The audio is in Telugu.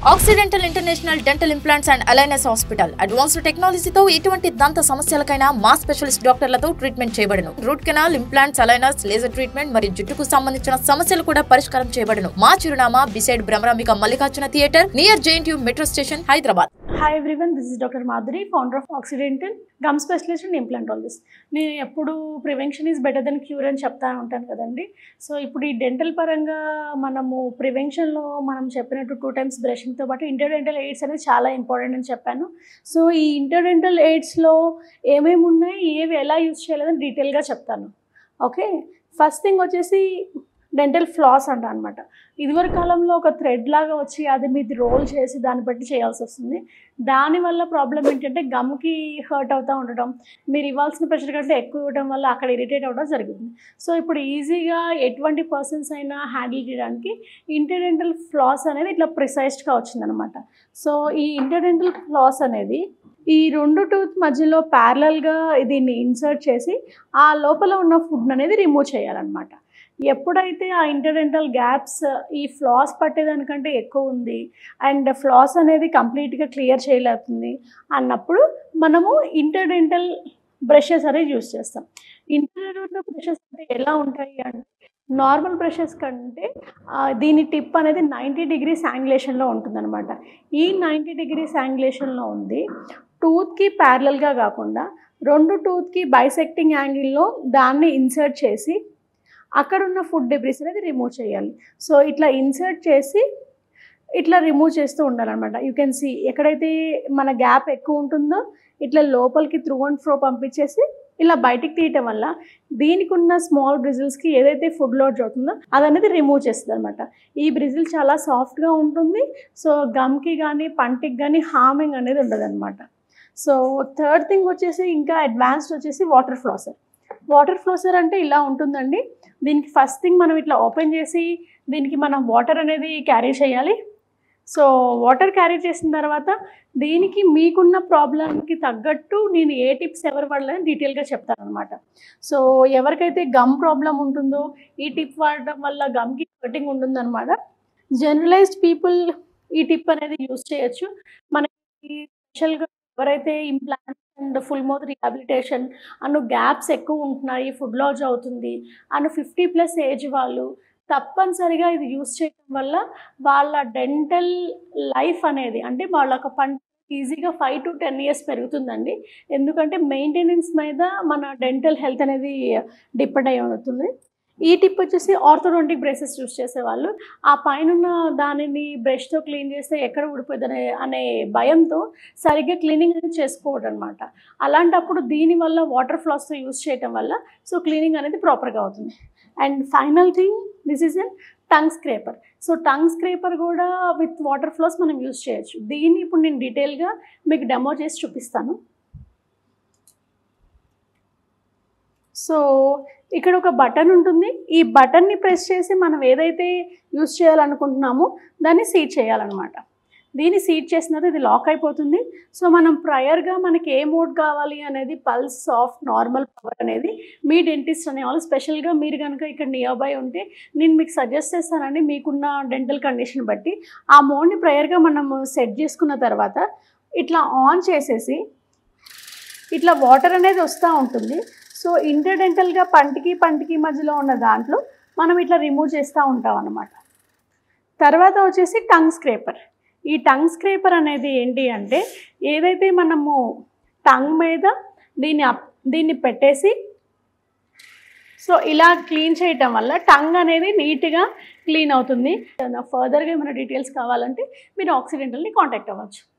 accidental international dental implants and aligners hospital advanced టెక్నాలజీతో ఎటువంటి దంత సమస్యలకైనా మా స్పెషలిస్ట్ డాక్టర్లతో ట్రీట్మెంట్ చేయబడును root canal implants aligners laser treatment మరియు జుట్టుకు సంబంధించిన సమస్యలు కూడా పరిష్కారం చేయబడును మా చిరునామా beside Bhramarambika Mallikarjuna theatre near JNTU metro station Hyderabad hi everyone this is doctor Madhuri founder of Occidental gum specialist and implantologist నేను ఎప్పుడు prevention is better than cure అని చెప్తా ఉంటాను కదండి సో ఇప్పుడు ఈ డెంటల్ పరంగా మనము ప్రివెన్షన్లో మనం చెప్పినట్టు టూ టైమ్స్ బ్రషింగ్తో పాటు ఇంటర్డెంటల్ ఎయిడ్స్ అనేది చాలా ఇంపార్టెంట్ అని చెప్పాను సో ఈ ఇంటర్డెంటల్ ఎయిడ్స్లో ఏమేమి ఉన్నాయి ఏవి ఎలా యూజ్ చేయాలని డీటెయిల్గా చెప్తాను ఓకే ఫస్ట్ థింగ్ వచ్చేసి డెంటల్ ఫ్లాస్ అంట అనమాట ఇదివరకు కాలంలో ఒక థ్రెడ్ లాగా వచ్చి అది మీది రోల్ చేసి దాన్ని బట్టి చేయాల్సి వస్తుంది దానివల్ల ప్రాబ్లం ఏంటంటే గమ్కి హర్ట్ అవుతూ ఉండటం మీరు ఇవ్వాల్సిన ప్రెషర్ కంటే ఎక్కువ ఇవ్వడం వల్ల అక్కడ ఇరిటేట్ అవ్వడం జరుగుతుంది సో ఇప్పుడు ఈజీగా ఎటువంటి పర్సన్స్ అయినా హ్యాండిల్ చేయడానికి ఇంటర్డెంటల్ ఫ్లాస్ అనేది ఇట్లా ప్రిసైజ్డ్గా వచ్చిందనమాట సో ఈ ఇంటర్డెంటల్ ఫ్లాస్ అనేది ఈ రెండు టూత్ మధ్యలో ప్యారలల్గా దీన్ని ఇన్సర్ట్ చేసి ఆ లోపల ఉన్న ఫుడ్ అనేది రిమూవ్ చేయాలన్నమాట ఎప్పుడైతే ఆ ఇంటర్డెంటల్ గ్యాప్స్ ఈ ఫ్లాస్ పట్టేదానికంటే ఎక్కువ ఉంది అండ్ ఫ్లాస్ అనేది కంప్లీట్గా క్లియర్ చేయలేతుంది అన్నప్పుడు మనము ఇంటర్డెంటల్ బ్రషెస్ అనేది యూస్ చేస్తాం ఇంటర్డెంటల్ బ్రషెస్ అంటే ఎలా ఉంటాయి అంటే నార్మల్ బ్రషెస్ కంటే ఆ, దీని టిప్ అనేది నైంటీ డిగ్రీస్ యాంగ్లేషన్లో ఉంటుందన్నమాట ఈ నైంటీ డిగ్రీస్ యాంగ్లేషన్లో ఉంది టూత్కి ప్యారలల్గా కాకుండా రెండు టూత్కి బైసెక్టింగ్ యాంగిల్లో దాన్ని ఇన్సర్ట్ చేసి అక్కడ ఉన్న ఫుడ్ డెబ్రిస్ అనేది రిమూవ్ చేయాలి సో ఇట్లా ఇన్సర్ట్ చేసి ఇట్లా రిమూవ్ చేస్తూ ఉండాలన్నమాట యూ కెన్ సీ ఎక్కడైతే మన గ్యాప్ ఎక్కువ ఉంటుందో ఇట్లా లోపలికి త్రూ అండ్ ఫ్రో పంపించేసి ఇలా బయటికి తీయటం వల్ల దీనికి ఉన్న స్మాల్ బ్రిజిల్స్కి ఏదైతే ఫుడ్ లోడ్ అవుతుందో అదనేది రిమూవ్ చేస్తుంది అనమాట ఈ బ్రిజిల్ చాలా సాఫ్ట్గా ఉంటుంది సో గమ్కి కానీ పంటికి కానీ హార్మింగ్ అనేది ఉండదు సో థర్డ్ థింగ్ వచ్చేసి ఇంకా అడ్వాన్స్డ్ వచ్చేసి వాటర్ ఫ్లాసర్ వాటర్ ఫ్లోసర్ అంటే ఇలా ఉంటుందండి దీనికి ఫస్ట్ థింగ్ మనం ఇట్లా ఓపెన్ చేసి దీనికి మనం వాటర్ అనేది క్యారీ చేయాలి సో వాటర్ క్యారీ చేసిన తర్వాత దీనికి మీకున్న ప్రాబ్లంకి తగ్గట్టు నేను ఏ టిప్స్ ఎవరు వాడాలని డీటెయిల్గా చెప్తాను అనమాట సో ఎవరికైతే గమ్ ప్రాబ్లం ఉంటుందో ఈ టిప్ వాడడం వల్ల గమ్కి కటింగ్ ఉంటుందన్నమాట జనరలైజ్డ్ పీపుల్ ఈ టిప్ అనేది యూస్ చేయొచ్చు మనకి స్పెషల్గా ఎవరైతే implants and full mouth rehabilitation అను గ్యాప్స్ ఎక్కువ ఉంటున్నాయి ఫుడ్ లాజ్ అవుతుంది అను ఫిఫ్టీ ప్లస్ ఏజ్ వాళ్ళు తప్పనిసరిగా ఇది యూస్ చేయడం వల్ల వాళ్ళ డెంటల్ లైఫ్ అనేది అంటే వాళ్ళ ఒక పంట ఈజీగా ఫైవ్ టు టెన్ ఇయర్స్ పెరుగుతుందండి ఎందుకంటే మెయింటెనెన్స్ మీద మన డెంటల్ హెల్త్ అనేది డిపెండ్ అయి ఉంటుంది ఈ టిప్ వచ్చేసి ఆర్థోడోంటిక్ బ్రేసెస్ యూస్ చేసేవాళ్ళు ఆ పైన దానిని బ్రష్తో క్లీన్ చేస్తే ఎక్కడ ఊడిపోతుంది అనే అనే భయంతో సరిగ్గా క్లీనింగ్ అనేది చేసుకోవడం అనమాట అలాంటప్పుడు దీనివల్ల వాటర్ ఫ్లాస్తో యూస్ చేయటం వల్ల సో క్లీనింగ్ అనేది ప్రాపర్గా అవుతుంది and final thing this is an tongue scraper so tongue scraper కూడా విత్ వాటర్ ఫ్లోస్ మనం యూస్ చేయొచ్చు దీన్ని ఇప్పుడు నేను డీటెయిల్గా మీకు డెమో చేసి చూపిస్తాను సో ఇక్కడ ఒక బటన్ ఉంటుంది ఈ బటన్ని ప్రెస్ చేసి మనం ఏదైతే యూస్ చేయాలనుకుంటున్నామో దాన్ని సీట్ చేయాలన్నమాట దీన్ని సీట్ చేసిన తర్వాత ఇది లాక్ అయిపోతుంది సో మనం ప్రయర్గా మనకి ఏ మోడ్ కావాలి అనేది పల్స్ సాఫ్ట్ నార్మల్ పవర్ అనేది మీ డెంటిస్ట్ అనే వాళ్ళు స్పెషల్గా మీరు కనుక ఇక్కడ నియర్ బై ఉంటే నేను మీకు సజెస్ట్ చేస్తానండి మీకున్న డెంటల్ కండిషన్ బట్టి ఆ మోడ్ని ప్రయర్గా మనము సెట్ చేసుకున్న తర్వాత ఇట్లా ఆన్ చేసేసి ఇట్లా వాటర్ అనేది వస్తూ ఉంటుంది సో ఇంటర్డెంటల్గా పంటికి పంటికి మధ్యలో ఉన్న దాంట్లో మనం ఇట్లా రిమూవ్ చేస్తూ ఉంటాం అన్నమాట తర్వాత వచ్చేసి టంగ్ స్క్రేపర్ ఈ టంగ్ స్క్రేపర్ అనేది ఏంటి అంటే ఏదైతే మనము టంగ్ మీద దీన్ని అప్ దీన్ని పెట్టేసి సో ఇలా క్లీన్ చేయటం వల్ల టంగ్ అనేది నీట్గా క్లీన్ అవుతుంది ఫర్దర్గా ఏమైనా డీటెయిల్స్ కావాలంటే మీరు ఆక్సిడెంటల్ని కాంటాక్ట్ అవ్వచ్చు